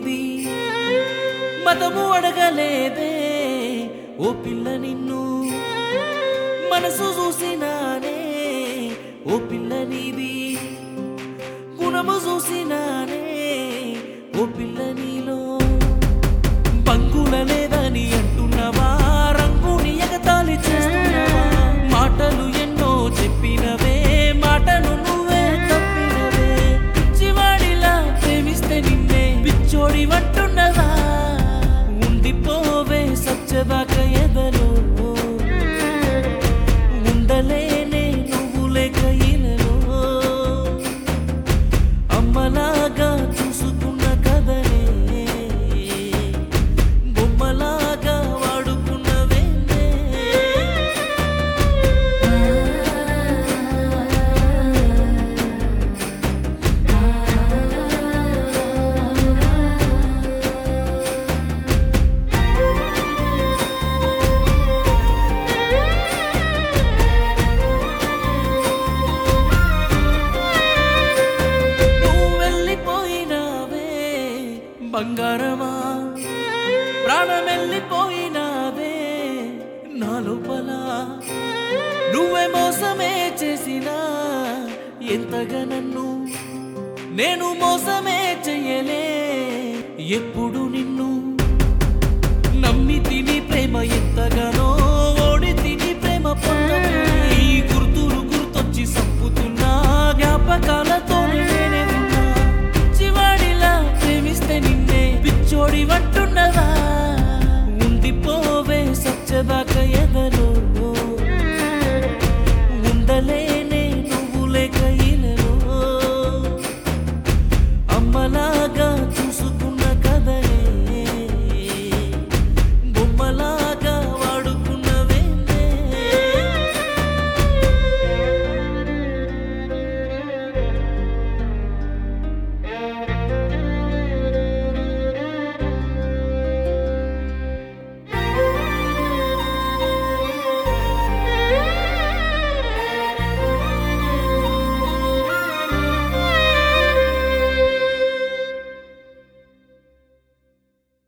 నీది మతము అడగలేదే ఓ పిల్ల నిన్ను మనసు చూసినానే ఓ పిల్ల నీది గుణము చూసినానే ఓ పిల్ల నీలో బంగుల లేదని అంటున్నవా రంగుని ఎగతాళి చేస్తున్నవా మాటలు ఎన్నో చెప్పినవే మాటను నువ్వే తప్పినవే చివాడిలా ప్రేమిస్తే నిన్నే పిచ్చోడి వంటున్నవా ఉండిపోవే సచ్చదాక ఎదలో ఉండలేనే నువ్వు లేక ఇలలో అమ్మలాగా చూసుకున్న కదనే బొమ్మలాగా వాడుకున్నవేందే నువ్వు వెళ్ళిపోయినావే బంగారమా ప్రాణం వెళ్ళిపోయినావే నా లోపల నువ్వే మోసమే చేసినా ఎంతగా నన్ను నేను మోసమే చెయ్యలే ఎప్పుడు నిన్ను నమ్మి తిని ప్రేమ ఎంతగానో ఓడి తిని ప్రేమ పొందను ఈ గుర్తులు గుర్తొచ్చి సంపుతున్నా జ్ఞాపకాలతో నేనే ఉన్నా చివాడిలా ప్రేమిస్తే నిన్నే పిచ్చోడి వంటున్నదా ఉండిపోవే సచ్చదాకా